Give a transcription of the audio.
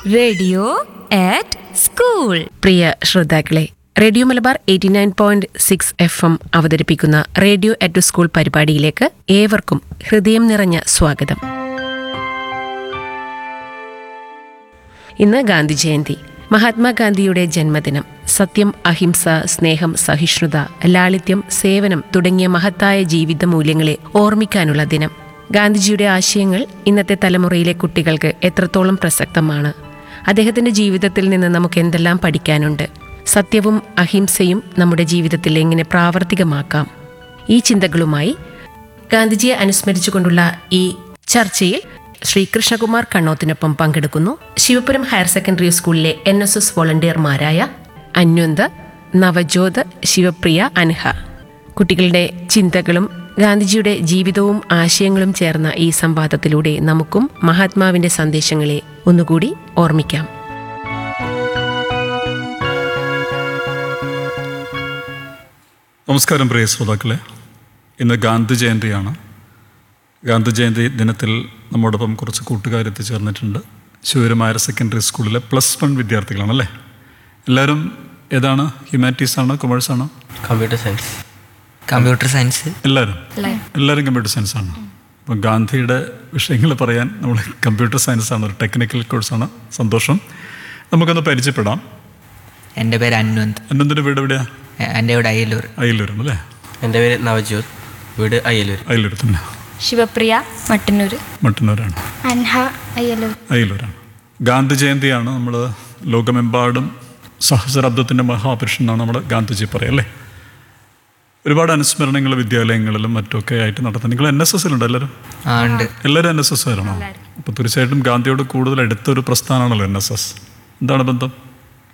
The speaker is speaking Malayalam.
റേഡിയോ ആറ്റ് സ്കൂൾ പ്രിയ ശ്രോതാക്കളെ radio Malabar eighty nine point six F M അവതരിപ്പിക്കുന്ന റേഡിയോ അറ്റ് സ്കൂൾ പരിപാടിയിലേക്ക് ഏവർക്കും ഹൃദയം നിറഞ്ഞ സ്വാഗതം ഇന്ന് ഗാന്ധി ജയന്തി മഹാത്മാഗാന്ധിയുടെ ജന്മദിനം സത്യം അഹിംസ സ്നേഹം സഹിഷ്ണുത ലാളിത്യം സേവനം തുടങ്ങിയ മഹത്തായ ജീവിത മൂല്യങ്ങളെ ഓർമ്മിക്കാനുള്ള ദിനം ഗാന്ധിജിയുടെ ആശയങ്ങൾ ഇന്നത്തെ തലമുറയിലെ കുട്ടികൾക്ക് എത്രത്തോളം പ്രസക്തമാണ് അദ്ദേഹത്തിന്റെ ജീവിതത്തിൽ നിന്ന് നമുക്ക് എന്തെല്ലാം പഠിക്കാനുണ്ട് സത്യവും അഹിംസയും നമ്മുടെ ജീവിതത്തിൽ എങ്ങനെ പ്രാവർത്തികമാക്കാം ഈ ചിന്തകളുമായി ഗാന്ധിജിയെ അനുസ്മരിച്ചുകൊണ്ടുള്ള ഈ ചർച്ചയിൽ ശ്രീ കൃഷ്ണകുമാർ കണ്ണോത്തിനൊപ്പം പങ്കെടുക്കുന്നു ശിവപുരം ഹയർ സെക്കൻഡറി സ്കൂളിലെ എൻ എസ് എസ് വോളണ്ടിയർമാരായ അന്വന്ത് നവജോത് ശിവപ്രിയ അൻഹ കുട്ടികളുടെ ചിന്തകളും ഗാന്ധിജിയുടെ ജീവിതവും ആശയങ്ങളും ചേർന്ന ഈ സംവാദത്തിലൂടെ നമുക്കും മഹാത്മാവിന്റെ സന്ദേശങ്ങളെ ഒന്നുകൂടി ഓർമ്മിക്കാം നമസ്കാരം പ്രിയ ശ്രോതാക്കളെ ഇന്ന് ഗാന്ധി ജയന്തിയാണ് ഗാന്ധി ജയന്തി ദിനത്തിൽ നമ്മോടൊപ്പം കുറച്ച് കൂട്ടുകാർ എത്തിച്ചേർന്നിട്ടുണ്ട് ശിവരും ഹയർ സെക്കൻഡറി സ്കൂളിലെ പ്ലസ് വൺ വിദ്യാർത്ഥികളാണല്ലേ എല്ലാവരും ഏതാണ് ഹ്യൂമാനിറ്റീസ് ആണോ കൊമേഴ്സ് ആണോ കമ്പ്യൂട്ടർ സയൻസ് കമ്പ്യൂട്ടർ സയൻസ് എല്ലാവരും എല്ലാവരും കമ്പ്യൂട്ടർ സയൻസ് ആണ് അപ്പം ഗാന്ധിയുടെ വിഷയങ്ങൾ പറയാൻ നമ്മൾ കമ്പ്യൂട്ടർ സയൻസ് ആണ് ഒരു ടെക്നിക്കൽ കോഴ്സാണ് സന്തോഷം നമുക്കൊന്ന് പരിചയപ്പെടാം എൻ്റെ പേര് അൻവന്ത് അന്നന്തിൻ്റെ വീട് എവിടെയാ എൻ്റെ ഇവിടെ അയ്യലൂർ അയിലൂരാണ് അല്ലേ എൻ്റെ പേര് നവജ്യോത് വീട് അയ്യലൂർ അയിലൂർ തന്നെ ശിവപ്രിയ മട്ടന്നൂർ മട്ടന്നൂരാണ് അൻഹ അയ്യലൂർ അയിലൂരാണ് ഗാന്ധി ജയന്തിയാണ് നമ്മൾ ലോകമെമ്പാടും സഹസ്രാബ്ദത്തിൻ്റെ മഹാപുരുഷൻ എന്നാണ് നമ്മൾ ഗാന്ധിജി പറയുക അല്ലേ ഒരുപാട് അനുസ്മരണങ്ങൾ വിദ്യാലയങ്ങളിലും മറ്റുമൊക്കെ ആയിട്ട് നടത്തുന്നത് നിങ്ങൾ എൻ എസ് എസിലുണ്ട് എല്ലാവരും ആ ഉണ്ട് എല്ലാവരും എൻ എസ് എസ് ആണോ അപ്പോൾ തീർച്ചയായിട്ടും ഗാന്ധിയോട് കൂടുതൽ അടുത്തൊരു പ്രസ്ഥാനമാണല്ലോ എൻ എസ് എസ് എന്താണ് ബന്ധം